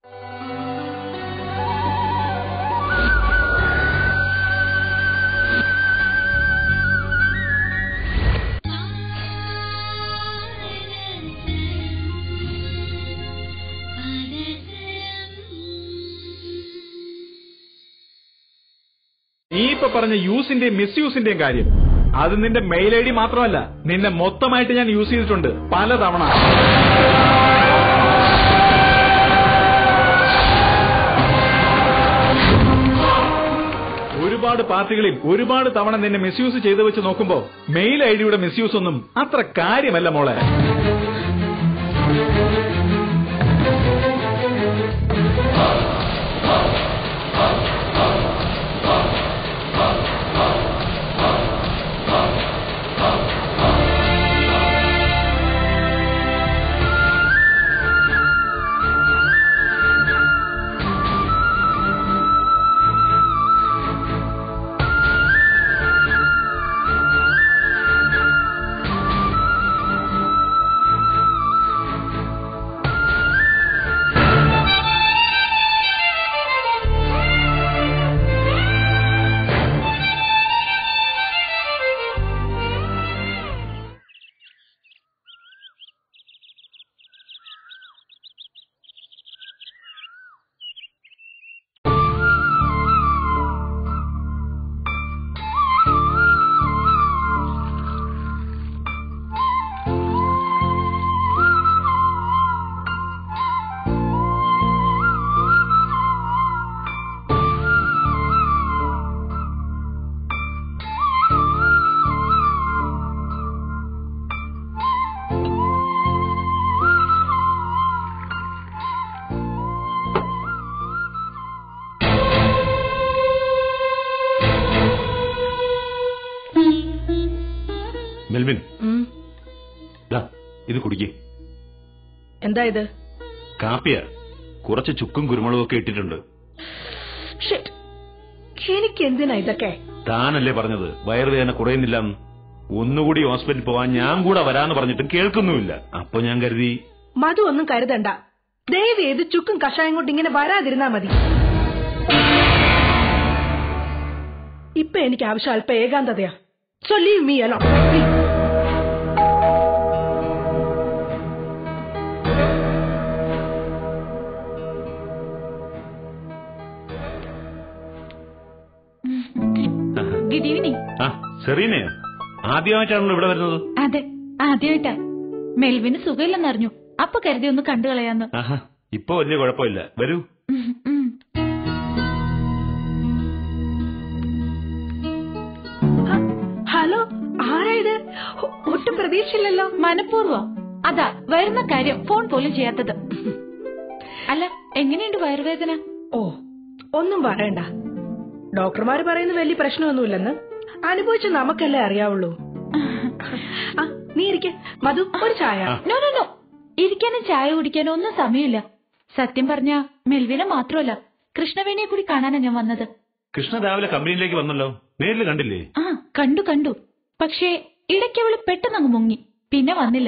നീ ഇപ്പൊ പറഞ്ഞ യൂസിന്റെയും മിസ്യൂസിന്റെയും കാര്യം അത് നിന്റെ മെയിൽ ഐ ഡി മാത്രമല്ല നിന്നെ മൊത്തമായിട്ട് ഞാൻ യൂസ് ചെയ്തിട്ടുണ്ട് പലതവണ ഒരുപാട് പാർട്ടികളിൽ ഒരുപാട് തവണ നിന്നെ മിസ്യൂസ് ചെയ്തു വെച്ച് നോക്കുമ്പോ മെയിൽ ഐ ഡിയുടെ മിസ്യൂസ് ഒന്നും അത്ര കാര്യമല്ല മോളെ മെൽവിൻ ഉം. ദാ ഇത് കുടിക്കേ എന്താ ഇത് കാപ്പിയ കുറച്ച് ചുക്കും കുരുമുളകും ഒക്കെ ഇട്ടിട്ടുണ്ട് ഷിറ്റ്. എനിക്ക് എന്തിനാ ഇതൊക്കെ താനല്ലേ പറഞ്ഞത് വയറുവേദന കുറയുന്നില്ലെന്ന് ഒന്നുകൂടി ഹോസ്പിറ്റലിൽ പോവാൻ ഞാൻ കൂടെ വരാന്ന് പറഞ്ഞിട്ടും കേൾക്കുന്നുമില്ല അപ്പൊ ഞാൻ കരുതി മധു ഒന്നും കരുതണ്ട ദയവ് ചെയ്ത് ചുക്കും കഷായം കൊണ്ട് ഇങ്ങനെ വരാതിരുന്നാ മതി ഇപ്പൊ എനിക്ക് ആവശ്യം അല്പ ഏകാന്തതയാ so leave me alone good evening ആ സെറീനയോ ആദ്യമായിട്ടാണല്ലോ ഇവിടെ വരുന്നത് അതെ ആദ്യമായിട്ടാ മെൽവിന് സുഖമില്ലെന്നറിഞ്ഞു അപ്പൊ കരുതി ഒന്ന് കണ്ടു കളയാന്ന് ആഹാ ഇപ്പൊ വലിയ കുഴപ്പമില്ല വരൂ ഉം, ഉം. ഹലോ ആരാ ഇത് ഒ- ഒട്ടും പ്രതീക്ഷയില്ലല്ലോ മനഃപൂർവ്വം അതാ വരുന്ന കാര്യം ഫോൺ പോലും ചെയ്യാത്തത് അല്ല എങ്ങനെയുണ്ട് വയറുവേദന ഓ ഒന്നും പറയണ്ട ഡോക്ടർമാര് പറയുന്ന വലിയ പ്രശ്നമൊന്നുമില്ലെന്ന് അനുഭവിച്ച് നമുക്കല്ലേ അറിയാവുള്ളൂ ആ നീ ഇരിക്കെ മധു ഒരു ചായ നോ നോ നോ ഇരിക്കാനും ചായ കുടിക്കാനും ഒന്നും സമയമില്ല സത്യം പറഞ്ഞ മെൽവിനെ മാത്രമല്ല കൃഷ്ണവേണിയെ കൂടി കാണാനാ ഞാൻ വന്നത് കൃഷ്ണ രാവിലെ കമ്പനിയിലേക്ക് വന്നല്ലോ നേരിൽ കണ്ടില്ലേ ആ കണ്ടു കണ്ടു പക്ഷേ ഇടയ്ക്ക് അവള് പെട്ടെന്ന് അങ്ങ് മുങ്ങി പിന്നെ വന്നില്ല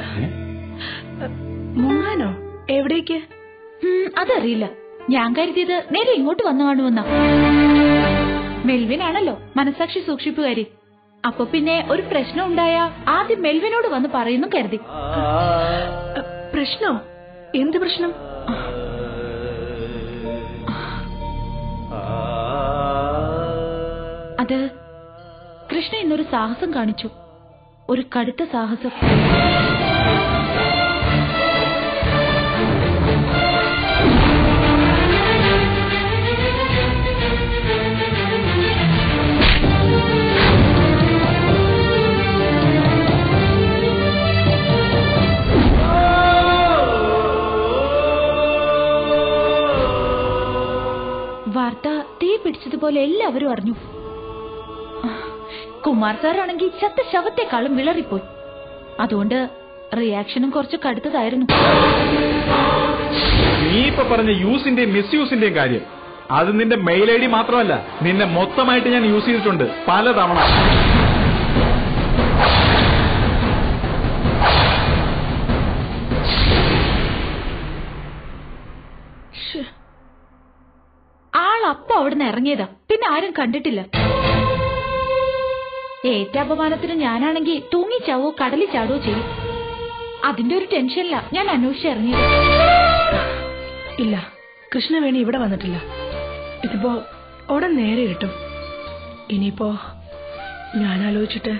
മുങ്ങാനോ എവിടേക്ക് ഉം, അതറിയില്ല ഞാൻ കരുതിയത് നേരെ ഇങ്ങോട്ട് വന്നു കാണുമെന്നാ മെൽവിൻ ആണല്ലോ മനസാക്ഷി സൂക്ഷിപ്പുകാരി അപ്പൊ പിന്നെ ഒരു പ്രശ്നം ഉണ്ടായ ആദ്യം മെൽവിനോട് വന്ന് പറയുന്നു കരുതി അ, പ്രശ്നോ എന്ത് പ്രശ്നം അത് കൃഷ്ണ ഇന്നൊരു സാഹസം കാണിച്ചു ഒരു കടുത്ത സാഹസം വാർത്ത തീ പിടിച്ചതുപോലെ എല്ലാവരും അറിഞ്ഞു കുമാർ സാറാണെങ്കിൽ ചത്ത ശവത്തെക്കാളും വിളറിപ്പോയി അതുകൊണ്ട് റിയാക്ഷനും കുറച്ച് കടുത്തതായിരുന്നു നീ ഇപ്പൊ പറഞ്ഞ യൂസിന്റെയും മിസ്യൂസിന്റെയും കാര്യം അത് നിന്റെ മെയിൽ ഐ ഡി മാത്രമല്ല നിന്നെ മൊത്തമായിട്ട് ഞാൻ യൂസ് ചെയ്തിട്ടുണ്ട് പലതവണ ഇറങ്ങിയതാ പിന്നെ ആരും കണ്ടിട്ടില്ല ഏറ്റ അപമാനത്തിന് ഞാനാണെങ്കിൽ തൂങ്ങിച്ചാവോ കടലിൽ ചാടുവോ ചെയ്യും അതിന്റെ ഒരു ടെൻഷനില്ല ഞാൻ അന്വേഷിച്ചിറങ്ങിയത് ഇല്ല കൃഷ്ണവേണി ഇവിടെ വന്നിട്ടില്ല ഇതിപ്പോ ഉടൻ നേരെ കിട്ടും ഇനിയിപ്പോ ഞാൻ ആലോചിച്ചിട്ട്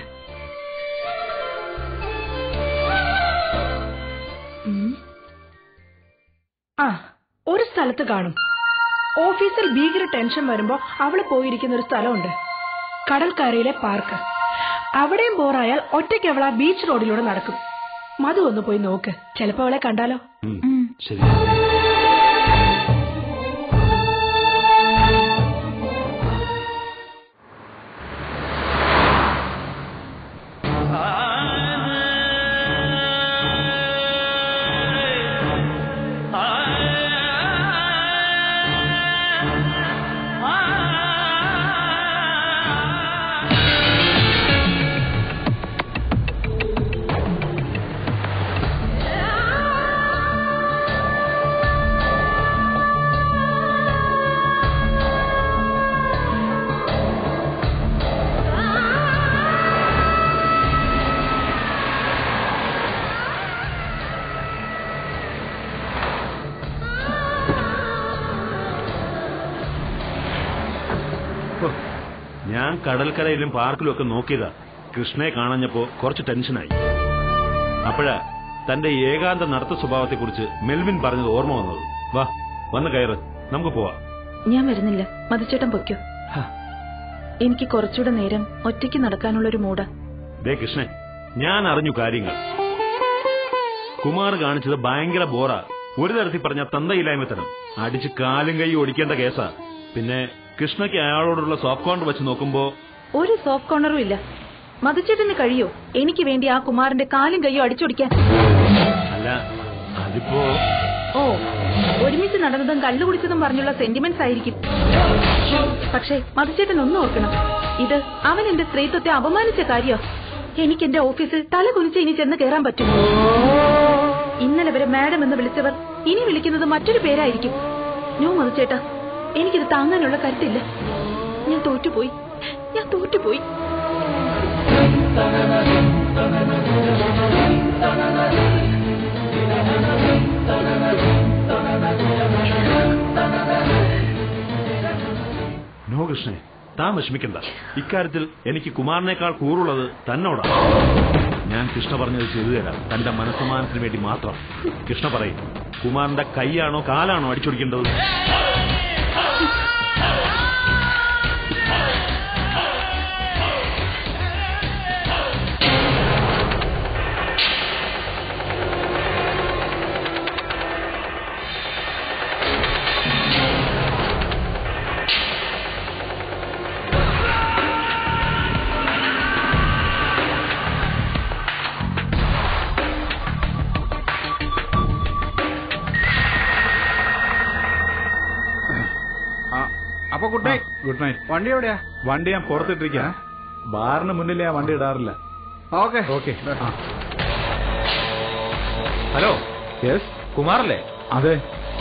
ഉം. ആ ഒരു സ്ഥലത്ത് കാണും ഓഫീസിൽ ഭീകര ടെൻഷൻ വരുമ്പോ അവള് പോയിരിക്കുന്ന ഒരു സ്ഥലമുണ്ട് കടൽക്കരയിലെ പാർക്ക് അവിടെയും ബോറായാൽ ഒറ്റയ്ക്ക് അവൾ ആ ബീച്ച് റോഡിലൂടെ നടക്കും മധു ഒന്ന് പോയി നോക്ക് ചിലപ്പോ അവളെ കണ്ടാലോ ഉം, ഉം. ശരി ഹോ, ഞാൻ കടൽക്കരയിലും പാർക്കിലും ഒക്കെ നോക്കിയതാ കൃഷ്ണയെ കാണഞ്ഞപ്പോ കുറച്ച് ടെൻഷനായി അപ്പോഴാ തന്റെ ഏകാന്ത നടത്ത സ്വഭാവത്തെക്കുറിച്ച് മെൽവിൻ പറഞ്ഞത് ഓർമ്മ വന്നത് വാ വന്ന് കയറ് നമുക്ക് പോവാം ഞാൻ വരുന്നില്ല മധുചേട്ടൻ പൊയ്ക്കോ ഹ, എനിക്ക് കുറച്ചുകൂടെ നേരം ഒറ്റയ്ക്ക് നടക്കാനുള്ള ഒരു മൂട ദേ കൃഷ്ണൻ ഞാൻ അറിഞ്ഞു കാര്യങ്ങൾ കുമാർ കാണിച്ചത് ഭയങ്കര ബോറാ ഒരു തരത്തിൽ പറഞ്ഞ തന്തയില്ലായ്മത്തരം അടിച്ച് കാലും കൈ ഒടിക്കേണ്ട കേസാ പിന്നെ കൃഷ്ണയ്ക്ക് അയാളോടുള്ള സോഫ്റ്റ് കോൺട്ര വെച്ച് നോക്കുമ്പോ ഒരു സോഫ്റ്റ് കോർണറും ഇല്ല മധുചേട്ടന് കഴിയോ എനിക്ക് വേണ്ടി ആ കുമാരന്റെ കാലും കൈയോ അടിച്ചൊടിക്കാൻ അല്ല അതിപ്പോ ഓ ഒരുമിച്ച് നടന്നതും കള്ളു കുടിച്ചതും പറഞ്ഞുള്ള സെന്റിമെന്റ്സ് ആയിരിക്കും പക്ഷേ മധുചേട്ടൻ ഒന്നും ഓർക്കണം ഇത് അവൻ എന്റെ സ്ത്രീത്വത്തെ അപമാനിച്ച കാര്യോ എനിക്ക് എന്റെ ഓഫീസിൽ തല കുനിച്ച് ഇനി ചെന്ന് കയറാൻ പറ്റും ഇന്നലെ വരെ മാഡം എന്ന് വിളിച്ചവർ ഇനി വിളിക്കുന്നത് മറ്റൊരു പേരായിരിക്കും നോ മധുചേട്ടാ എനിക്കിത് താങ്ങാനുള്ള കരുത്തില്ല ഞാൻ തോറ്റുപോയി ഞാൻ തോറ്റുപോയി നോ കൃഷ്ണേ താൻ വിഷമിക്കണ്ട ഇക്കാര്യത്തിൽ എനിക്ക് കുമാറിനേക്കാൾ കൂറുള്ളത് തന്നോടാണ് ഞാൻ കൃഷ്ണ പറഞ്ഞത് ചെയ്തു തരാം തന്റെ മനസ്സമാനത്തിന് വേണ്ടി മാത്രം കൃഷ്ണ പറയും കുമാറിന്റെ കൈയാണോ കാലാണോ അടിച്ചൊടിക്കേണ്ടത് അപ്പൊ ഗുഡ് നൈറ്റ് ഗുഡ് നൈറ്റ് വണ്ടി എവിടെയാ വണ്ടി ഞാൻ പുറത്തിട്ടിരിക്കാം ബാറിന് മുന്നിൽ ഞാൻ വണ്ടി ഇടാറില്ല ഓക്കെ ഓക്കെ ഹലോ യെസ് കുമാറല്ലേ അതെ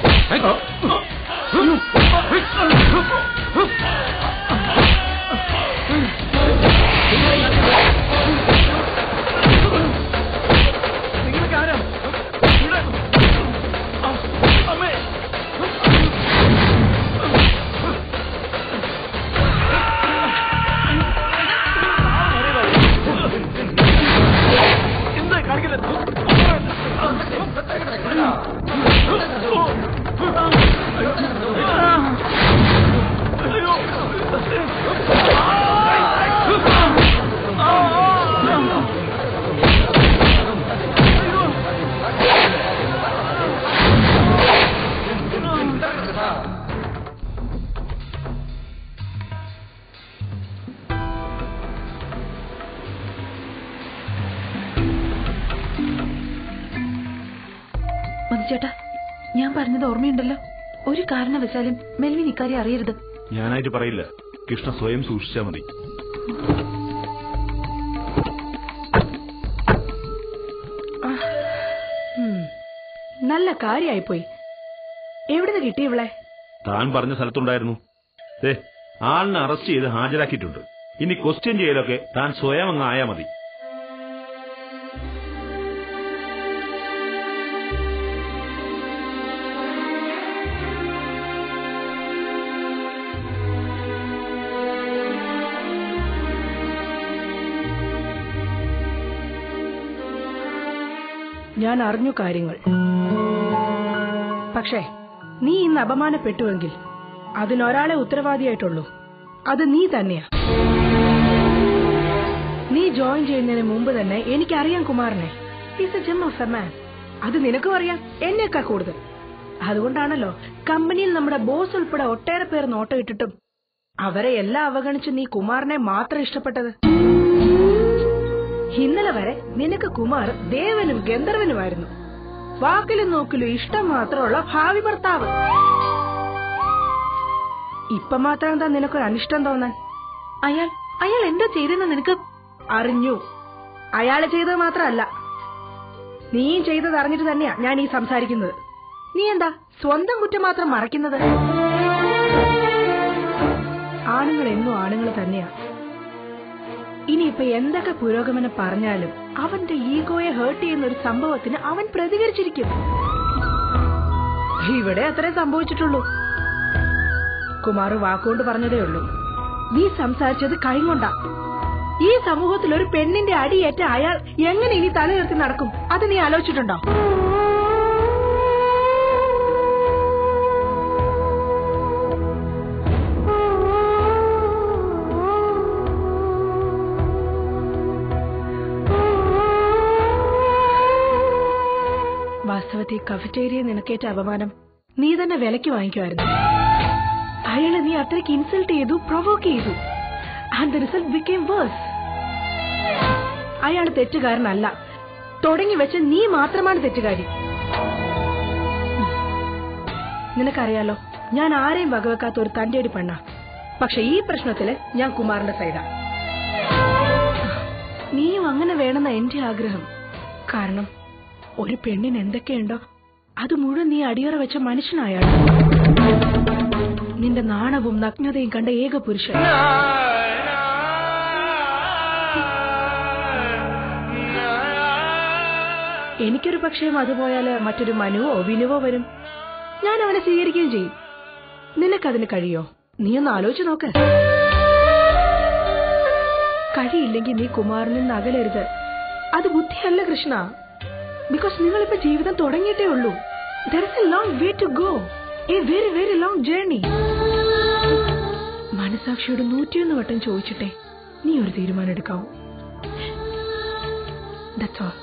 മധുചേട്ടാ ഞാൻ പറഞ്ഞത് ഓർമ്മയുണ്ടല്ലോ ഒരു കാരണവശാലും മെൽവിൻ ഇക്കാര്യം അറിയരുത് ഞാനായിട്ട് പറയില്ല കൃഷ്ണ സ്വയം സൂക്ഷിച്ചാ മതി ഉം. നല്ല കാര്യായിപ്പോയി എവിടുന്ന് കിട്ടി ഇവളെ താൻ പറഞ്ഞ സ്ഥലത്തുണ്ടായിരുന്നു ഏ ആളിനെ അറസ്റ്റ് ചെയ്ത് ഹാജരാക്കിയിട്ടുണ്ട് ഇനി ക്വസ്റ്റ്യൻ ചെയ്യലൊക്കെ താൻ സ്വയം അങ്ങ് ആയാ മതി ഞാൻ അറിഞ്ഞു കാര്യങ്ങൾ പക്ഷേ നീ ഇന്ന് അപമാനപ്പെട്ടുവെങ്കിൽ അതിനൊരാളെ ഉത്തരവാദിയായിട്ടുള്ളൂ അത് നീ തന്നെയാ നീ ജോയിൻ ചെയ്യുന്നതിന് മുമ്പ് തന്നെ എനിക്കറിയാം കുമാറിനെ is a gem of a man അത് നിനക്കും അറിയാം എന്നേക്കാൾ കൂടുതൽ അതുകൊണ്ടാണല്ലോ കമ്പനിയിൽ നമ്മുടെ ബോസ് ഉൾപ്പെടെ ഒട്ടേറെ പേർ നോട്ടമിട്ടിട്ടും അവരെ എല്ലാം അവഗണിച്ച് നീ കുമാറിനെ മാത്രം ഇഷ്ടപ്പെട്ടത് ഇന്നലെ വരെ നിനക്ക് കുമാർ ദേവനും ഗന്ധർവനുമായിരുന്നു വാക്കിലും നോക്കിലും ഇഷ്ടം മാത്രമുള്ള ഭാവി ഭർത്താവ് ഇപ്പൊ മാത്രം എന്താ നിനക്കൊരു അനിഷ്ടം തോന്നാൻ അയാൾ അയാൾ എന്താ ചെയ്തെന്ന് നിനക്ക് അറിഞ്ഞു അയാള് ചെയ്തത് മാത്രമല്ല നീയും ചെയ്തത് അറിഞ്ഞിട്ട് തന്നെയാ ഞാൻ ഈ സംസാരിക്കുന്നത് നീ എന്താ സ്വന്തം കുറ്റം മാത്രം മറയ്ക്കുന്നത് ആണുങ്ങൾ എന്നും ആണുങ്ങൾ തന്നെയാ ഇനിയിപ്പൊ എന്തൊക്കെ പുരോഗമനം പറഞ്ഞാലും അവന്റെ ഈഗോയെ ഹേർട്ട് ചെയ്യുന്ന ഒരു സംഭവത്തിന് അവൻ പ്രതികരിച്ചിരിക്കും ഇവിടെ അത്രേ സംഭവിച്ചിട്ടുള്ളൂ കുമാർ വാക്കുകൊണ്ട് പറഞ്ഞതേ ഉള്ളൂ നീ സംസാരിച്ചത് കൈകൊണ്ടാ ഈ സമൂഹത്തിൽ ഒരു പെണ്ണിന്റെ അടിയേറ്റ അയാൾ എങ്ങനെ ഇനി തലയുയർത്തി നടക്കും അത് നീ ആലോചിച്ചിട്ടുണ്ടോ വാസ്തവത്തിൽ കഫറ്റേരിയ നിനക്കേറ്റ അപമാനം നീ തന്നെ വിലക്ക് വാങ്ങിക്കുമായിരുന്നു അയാളെ നീ അത്രയ്ക്ക് ഇൻസൾട്ട് ചെയ്തു പ്രൊവോക്ക് ചെയ്തു and the result became worse അയാൾ തെറ്റുകാരനല്ല തുടങ്ങി വെച്ച നീ മാത്രമാണ് തെറ്റുകാരി നിനക്കറിയാലോ ഞാൻ ആരെയും വകവെക്കാത്ത ഒരു തന്റേടി പെണ്ണ പക്ഷെ ഈ പ്രശ്നത്തില് ഞാൻ കുമാറിന്റെ സൈഡാ നീയും അങ്ങനെ വേണമെന്ന എന്റെ ആഗ്രഹം കാരണം ഒരു പെണ്ണിന് എന്തൊക്കെയുണ്ടോ അത് മുഴുവൻ നീ അടിയറ വെച്ച മനുഷ്യനായാണ് നിന്റെ നാണവും നഗ്നതയും കണ്ട ഏക പുരുഷൻ എനിക്കൊരു പക്ഷേ അത് പോയാല് മറ്റൊരു മനുവോ വിനുവോ വരും ഞാൻ അവനെ സ്വീകരിക്കുകയും ചെയ്യും നിനക്കതിന് കഴിയോ നീ ഒന്ന് ആലോചിച്ച് നോക്ക് കഴിയില്ലെങ്കിൽ നീ കുമാറിൽ നിന്ന് അകലരുത് അത് ബുദ്ധിയല്ല കൃഷ്ണ ബിക്കോസ് നിങ്ങളിപ്പോ ജീവിതം തുടങ്ങിയിട്ടേ ഉള്ളൂ there is a long way to go a very very long journey മനസാക്ഷിയോട് നൂറ്റിയൊന്ന് വട്ടം ചോദിച്ചിട്ടേ നീ ഒരു തീരുമാനം എടുക്കാവൂ ദാറ്റ്സ് ഓൾ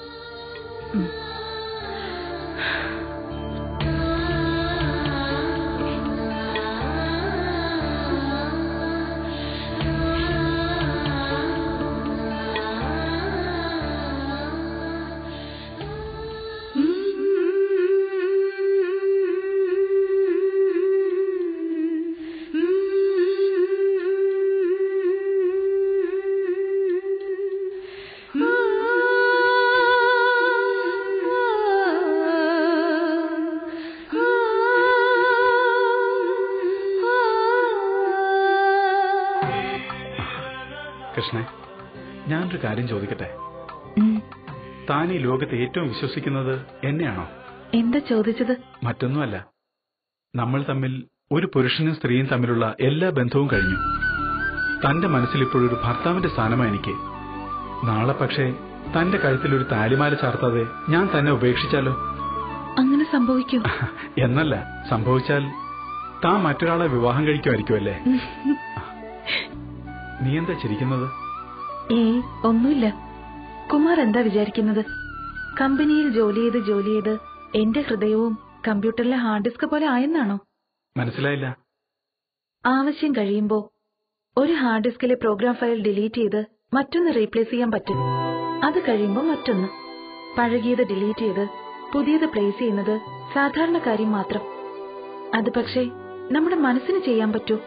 കൃഷ്ണ ഞാനൊരു കാര്യം ചോദിക്കട്ടെ താൻ ഈ ലോകത്ത് ഏറ്റവും വിശ്വസിക്കുന്നത് എന്നെയാണോ എന്താ ചോദിച്ചത് മറ്റൊന്നുമല്ല നമ്മൾ തമ്മിൽ ഒരു പുരുഷനും സ്ത്രീയും തമ്മിലുള്ള എല്ലാ ബന്ധവും കഴിഞ്ഞു തന്റെ മനസ്സിൽ ഇപ്പോഴൊരു ഭർത്താവിന്റെ സ്ഥാനമാണ് എനിക്ക് നാളെ പക്ഷേ തന്റെ കഴുത്തിൽ ഒരു താലിമാല ചാർത്താതെ ഞാൻ തന്നെ ഉപേക്ഷിച്ചാലോ അങ്ങനെ സംഭവിക്കൂ എന്നല്ല സംഭവിച്ചാൽ താൻ മറ്റൊരാളെ വിവാഹം കഴിക്കുമായിരിക്കുമല്ലേ നീ എന്താ ചിരിക്കുന്നത് ഏ ഒന്നുമില്ല കുമാർ എന്താ വിചാരിക്കുന്നത് കമ്പനിയിൽ ജോലി ചെയ്ത് ജോലി ചെയ്ത് എന്റെ ഹൃദയവും കമ്പ്യൂട്ടറിലെ ഹാർഡ് ഡിസ്ക് പോലെ ആയെന്നാണോ മനസ്സിലായില്ല ആവശ്യം കഴിയുമ്പോ ഒരു ഹാർഡ് ഡിസ്കിലെ പ്രോഗ്രാം ഫയൽ ഡിലീറ്റ് ചെയ്ത് മറ്റൊന്ന് റീപ്ലേസ് ചെയ്യാൻ പറ്റും അത് കഴിയുമ്പോ മറ്റൊന്ന് പഴകിയത് ഡിലീറ്റ് ചെയ്ത് പുതിയത് പ്ലേസ് ചെയ്യുന്നത് സാധാരണ കാര്യം മാത്രം അത് പക്ഷേ നമ്മുടെ മനസ്സിന് ചെയ്യാൻ പറ്റൂ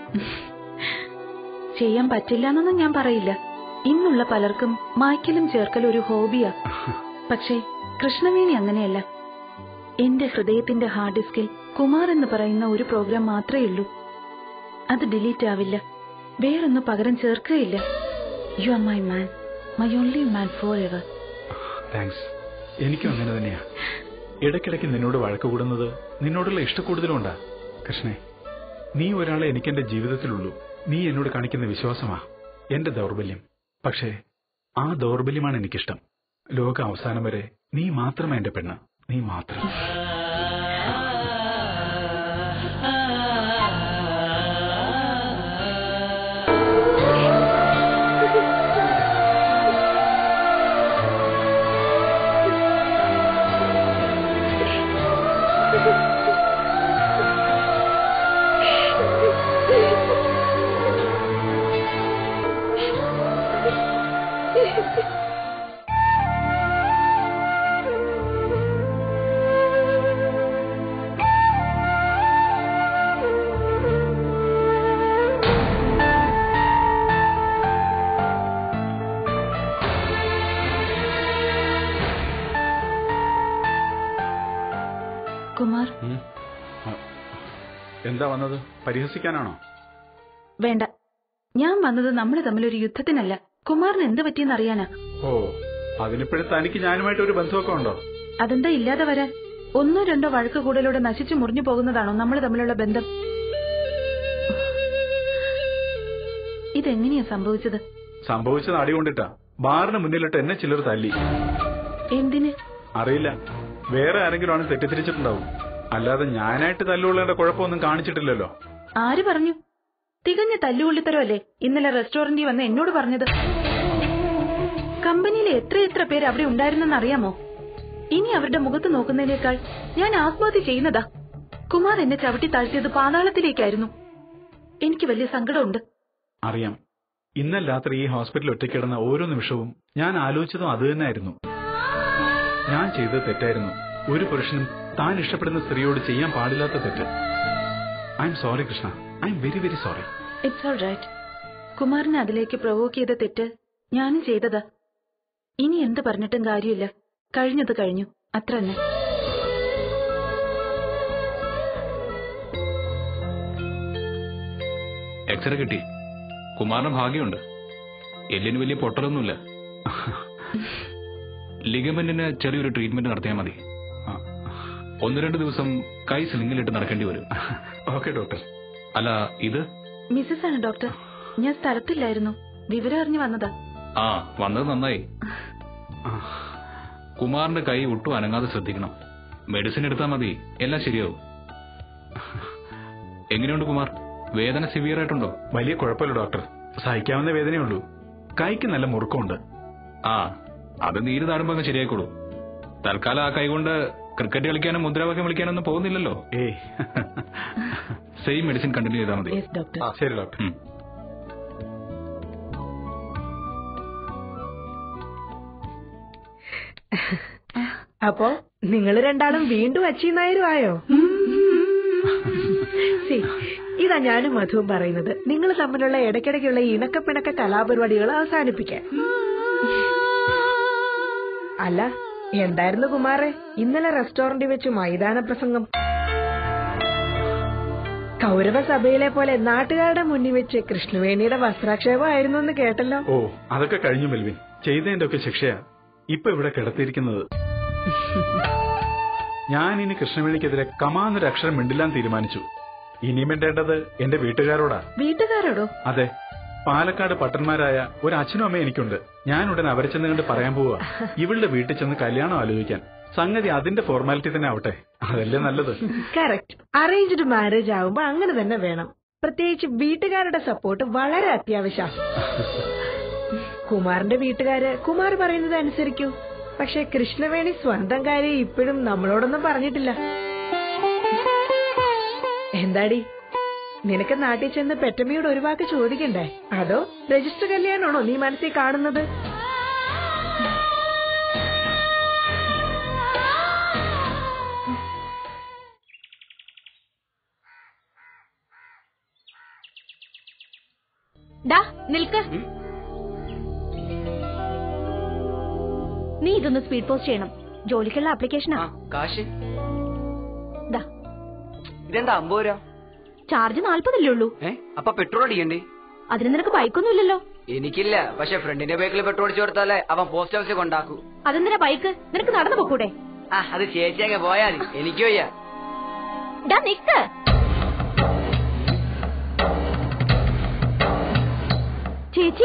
ചെയ്യാൻ പറ്റില്ല എന്നൊന്നും ഞാൻ പറയില്ല ഇന്നുള്ള പലർക്കും മായ്ക്കലും ചേർക്കലും ഒരു ഹോബിയാ പക്ഷേ കൃഷ്ണവേണി അങ്ങനെയല്ല എന്റെ ഹൃദയത്തിന്റെ ഹാർഡ് ഡിസ്കിൽ കുമാർ എന്ന് പറയുന്ന ഒരു പ്രോഗ്രാം മാത്രമേ ഉള്ളൂ അത് ഡിലീറ്റ് ആവില്ല വേറൊന്ന് പകരം ചേർക്കുകയില്ല you are my man my only man forever thanks എനിക്കും അങ്ങനെ തന്നെയാ ഇടയ്ക്കിടയ്ക്ക് നിന്നോട് വഴക്ക് കൂടുന്നത് നിന്നോടുള്ള ഇഷ്ടക്കൂടുതലുണ്ടാ കൃഷ്ണേ നീ ഒരാളെ എനിക്കെന്റെ ജീവിതത്തിലുള്ളൂ നീ എന്നോട് കാണിക്കുന്ന വിശ്വാസമാ എന്റെ ദൗർബല്യം പക്ഷേ ആ ദൗർബല്യമാണ് എനിക്കിഷ്ടം ലോക അവസാനം വരെ നീ മാത്രമേ എന്റെ പെണ്ണ് നീ മാത്രം കുമാർ ഉം. ആ, എന്താ വന്നത് പരിഹസിക്കാനാണോ വേണ്ട ഞാൻ വന്നത് നമ്മൾ തമ്മിൽ ഒരു യുദ്ധത്തിനല്ല കുമാറിന് എന്ത് പറ്റിയെന്ന് അറിയാനാ ഓ അതിനിപ്പോഴും തനിക്ക് ഞാനുമായിട്ട് ഒരു ബന്ധമൊക്കെ ഉണ്ടോ അതെന്താ ഇല്ലാതെ വരാൻ ഒന്നോ രണ്ടോ വഴക്ക് കൂടലൂടെ നശിച്ചു മുറിഞ്ഞു പോകുന്നതാണോ നമ്മൾ തമ്മിലുള്ള ബന്ധം ഇതെങ്ങനെയാ സംഭവിച്ചത് സംഭവിച്ചത് അടി കൊണ്ടിട്ടാ ബാറിന് മുന്നിലിട്ട് എന്നെ ചിലർ തല്ലി എന്തിന് അറിയില്ല വേറെ ആരെങ്കിലും ആണ് തെറ്റിദ്ധരിച്ചിട്ടുണ്ടാവും അല്ലാതെ ഞാനായിട്ട് തല്ലുകൊള്ളേണ്ട കുഴപ്പമൊന്നും കാണിച്ചിട്ടില്ലല്ലോ ആര് പറഞ്ഞു തികഞ്ഞ തല്ലുകൊള്ളിത്തരമല്ലേ ഇന്നലെ റെസ്റ്റോറന്റിൽ വന്ന് എന്നോട് പറഞ്ഞത് കമ്പനിയിലെ എത്ര എത്ര പേര് അവിടെ ഉണ്ടായിരുന്നെന്ന് അറിയാമോ ഇനി അവരുടെ മുഖത്ത് നോക്കുന്നതിനേക്കാൾ ഞാൻ ആത്മഹത്യ ചെയ്യുന്നതാ കുമാർ എന്നെ ചവിട്ടി താഴ്ത്തിയത് പാതാളത്തിലേക്കായിരുന്നു എനിക്ക് വലിയ സങ്കടമുണ്ട് അറിയാം ഇന്നലെ രാത്രി ഈ ഹോസ്പിറ്റലിൽ ഒറ്റയ്ക്കിടന്ന ഓരോ നിമിഷവും ഞാൻ ആലോചിച്ചതും അത് തന്നെയായിരുന്നു ഞാൻ ചെയ്തത് തെറ്റായിരുന്നു ഒരു പുരുഷനും താൻ ഇഷ്ടപ്പെടുന്ന സ്ത്രീയോട് ചെയ്യാൻ പാടില്ലാത്ത തെറ്റ് I am sorry Krishna I am very very sorry it's all right കുമാറിനെ അതിലേക്ക് പ്രൊവോക്ക് ചെയ്ത തെറ്റ് ഞാനും ചെയ്തതാ ഇനി എന്ത് പറഞ്ഞിട്ടും കാര്യമില്ല കഴിഞ്ഞത് കഴിഞ്ഞു അത്ര തന്നെ എക്സ്റേ കിട്ടി കുമാറിന് ഭാഗ്യമുണ്ട് എല്ലിന് വലിയ പൊട്ടലൊന്നുമില്ല ലിഗമെന്റിന് ചെറിയൊരു ട്രീറ്റ്മെന്റ് നടത്തിയാൽ മതി ഒന്ന് രണ്ട് ദിവസം കൈ സ്ലിങ്ങിലിട്ട് നടക്കേണ്ടി വരും ഓക്കെ ഡോക്ടർ അല്ല ഇത് മിസ്സസ് ആണ് ഡോക്ടർ ഞാൻ സ്ഥലത്തില്ലായിരുന്നു വിവരം അറിഞ്ഞു വന്നതാ ആ വന്നത് നന്നായി കുമാറിന്റെ കൈ ഒട്ടും അനങ്ങാതെ ശ്രദ്ധിക്കണം മെഡിസിൻ എടുത്താൽ മതി എല്ലാം ശരിയാവും എങ്ങനെയുണ്ട് കുമാർ വേദന സിവിയർ ആയിട്ടുണ്ടോ വലിയ കുഴപ്പമില്ല ഡോക്ടർ സഹിക്കാവുന്ന വേദനയുള്ളൂ കൈക്ക് നല്ല മുറുക്കമുണ്ട് ആ അത് നീര് താടുമ്പോ അങ്ങ് ശരിയായിക്കോളൂ തൽക്കാലം ആ കൈകൊണ്ട് ക്രിക്കറ്റ് കളിക്കാനും മുദ്രാവാക്യം വിളിക്കാനൊന്നും പോകുന്നില്ലല്ലോ ഏയ് സെയിം മെഡിസിൻ കണ്ടിന്യൂ ചെയ്താൽ മതി യെസ് ഡോക്ടർ ശരി ഡോക്ടർ ഉം. അപ്പോ നിങ്ങൾ രണ്ടാളും വീണ്ടും അച്ചീനായരും ആയോ സി, ഇതാ ഞാനും മധുവും പറയുന്നത് നിങ്ങൾ തമ്മിലുള്ള ഇടയ്ക്കിടയ്ക്കുള്ള ഈ ഇണക്കപ്പിണക്ക കലാപരിപാടികൾ അവസാനിപ്പിക്കാൻ അല്ല എന്തായിരുന്നു കുമാറെ ഇന്നലെ റെസ്റ്റോറന്റിൽ വെച്ച് മൈതാന പ്രസംഗം കൗരവ സഭയിലെ പോലെ നാട്ടുകാരുടെ മുന്നിൽ വെച്ച് കൃഷ്ണവേണിയുടെ വസ്ത്രാക്ഷേപമായിരുന്നു എന്ന് കേട്ടല്ലോ ഓ അതൊക്കെ കഴിഞ്ഞു മെൽവിൻ ചെയ്തതിന്റെ ഒക്കെ ശിക്ഷയാ ഇപ്പൊ ഇവിടെ കിടത്തിയിരിക്കുന്നത് ഞാൻ ഇനി കൃഷ്ണവേണിക്കെതിരെ കമാന്നൊരു അക്ഷരം മിണ്ടില്ലാൻ തീരുമാനിച്ചു ഇനി മിണ്ടേണ്ടത് എന്റെ വീട്ടുകാരോടാ വീട്ടുകാരോടോ അതെ പാലക്കാട് പട്ടന്മാരായ ഒരു അച്ഛനും അമ്മയും എനിക്കുണ്ട് ഞാൻ ഉടൻ അവരെ ചെന്ന് കണ്ട് പറയാൻ പോവാ ഇവളുടെ വീട്ടിൽ ചെന്ന് കല്യാണം ആലോചിക്കാൻ സംഗതി അതിന്റെ ഫോർമാലിറ്റി തന്നെ ആവട്ടെ അതല്ലേ നല്ലത് കറക്റ്റ് അറേഞ്ച്ഡ് മാരേജ് ആവുമ്പോ അങ്ങനെ തന്നെ വേണം പ്രത്യേകിച്ച് വീട്ടുകാരുടെ സപ്പോർട്ട് വളരെ അത്യാവശ്യ കുമാറിന്റെ വീട്ടുകാര് കുമാർ പറയുന്നത് അനുസരിക്കൂ പക്ഷെ കൃഷ്ണവേണി സ്വന്തം കാര്യം ഇപ്പോഴും നമ്മളോടൊന്നും പറഞ്ഞിട്ടില്ല എന്താടി നിനക്ക് നാട്ടിൽ ചെന്ന് പെറ്റമ്മയോട് ഒരു വാക്ക് ചോദിക്കണ്ടേ അതോ രജിസ്റ്റർ കല്യാണമാണോ നീ മനസ്സിൽ കാണുന്നത് ഡാ നിൽക്ക് നീ ഇതൊന്ന് സ്പീഡ് പോസ്റ്റ് ചെയ്യണം ജോലിക്കുള്ള ആപ്ലിക്കേഷനാ ആ കാശ് ദാ ഇതെന്താ അമ്പത് രൂപ ചാർജ് നാല്പതല്ലേ ഉള്ളൂ ഏ അപ്പൊ പെട്രോൾ അടിക്കണ്ടേ അതിന് നിനക്ക് ബൈക്കൊന്നും ഇല്ലല്ലോ എനിക്കില്ല പക്ഷെ ഫ്രണ്ടിന്റെ ബൈക്കിൽ പെട്രോൾ അടിച്ചു കൊടുത്താലേ അവൻ പോസ്റ്റ് ഓഫീസിൽ കൊണ്ടാക്കൂ അതെന്തിനാ ബൈക്ക് നിനക്ക് നടന്നു പൊക്കൂടെ ആ അത് ചേച്ചി അങ്ങ് പോയാ മതി എനിക്ക് വയ്യ ഡാ നിക്ക് ചേച്ചി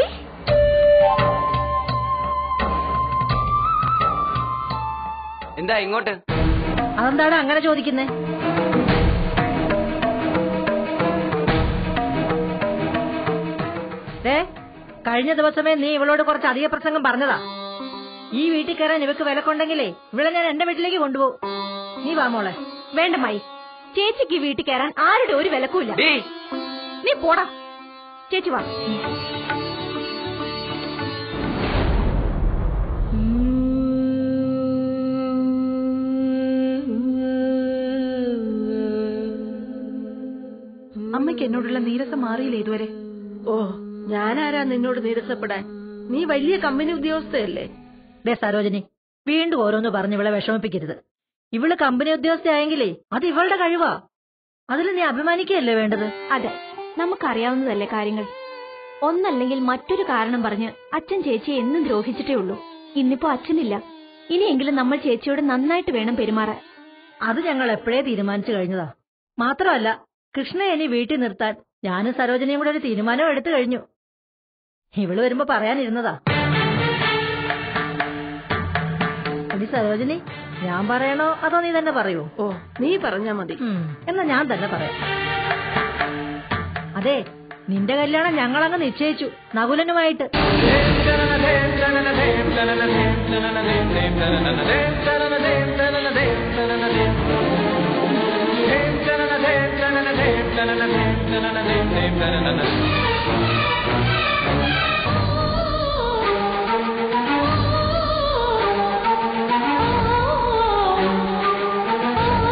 എന്താ ഇങ്ങോട്ട് അതെന്താണ് അങ്ങനെ ചോദിക്കുന്നേ ഏ കഴിഞ്ഞ ദിവസമേ നീ ഇവളോട് കുറച്ച് അധിക പ്രസംഗം പറഞ്ഞതാ ഈ വീട്ടിൽ കയറാൻ ഇവക്ക് വിലക്കുണ്ടെങ്കിലേ ഇവളെ ഞാൻ എന്റെ വീട്ടിലേക്ക് കൊണ്ടുപോകും നീ വാ മോളെ വേണ്ട മൈ ചേച്ചിക്ക് ഈ വീട്ടിൽ കയറാൻ ആരുടെ ഒരു വിലക്കുമില്ല ഡീ നീ പോടാ ചേച്ചി വാ അമ്മയ്ക്ക് എന്നോടുള്ള നീരസം മാറിയില്ല ഇതുവരെ ഓ ഞാനാരാ നിന്നോട് നീരസപ്പെടാൻ നീ വലിയ കമ്പനി ഉദ്യോഗസ്ഥയല്ലേ ദേ സരോജിനി വീണ്ടും ഓരോന്ന് പറഞ്ഞ് ഇവളെ വിഷമിപ്പിക്കരുത് ഇവള് കമ്പനി ഉദ്യോഗസ്ഥയായെങ്കിലേ അത് ഇവളുടെ കഴിവാ അതിൽ നീ അഭിമാനിക്കുകയല്ലേ വേണ്ടത് അതെ നമുക്കറിയാവുന്നതല്ലേ കാര്യങ്ങൾ ഒന്നല്ലെങ്കിൽ മറ്റൊരു കാരണം പറഞ്ഞ് അച്ഛൻ ചേച്ചിയെ എന്നും ദ്രോഹിച്ചിട്ടേ ഉള്ളൂ ഇന്നിപ്പോ അച്ഛനില്ല ഇനിയെങ്കിലും നമ്മൾ ചേച്ചിയോട് നന്നായിട്ട് വേണം പെരുമാറാൻ അത് ഞങ്ങൾ എപ്പോഴേ തീരുമാനിച്ചു കഴിഞ്ഞതാ മാത്രമല്ല കൃഷ്ണയെ ഇനി വീട്ടിൽ നിർത്താൻ ഞാനും സരോജനയും കൂടെ ഒരു തീരുമാനം എടുത്തു കഴിഞ്ഞു ഇവള് വരുമ്പോ പറയാനിരുന്നതാ ഇനി സരോജിനി ഞാൻ പറയണോ അതോ നീ തന്നെ പറയൂ ഓ നീ പറഞ്ഞാ മതി ഉം, എന്നാ ഞാൻ തന്നെ പറയാം അതെ നിന്റെ കല്യാണം ഞങ്ങളങ്ങ് നിശ്ചയിച്ചു നകുലനുമായിട്ട് Thank you.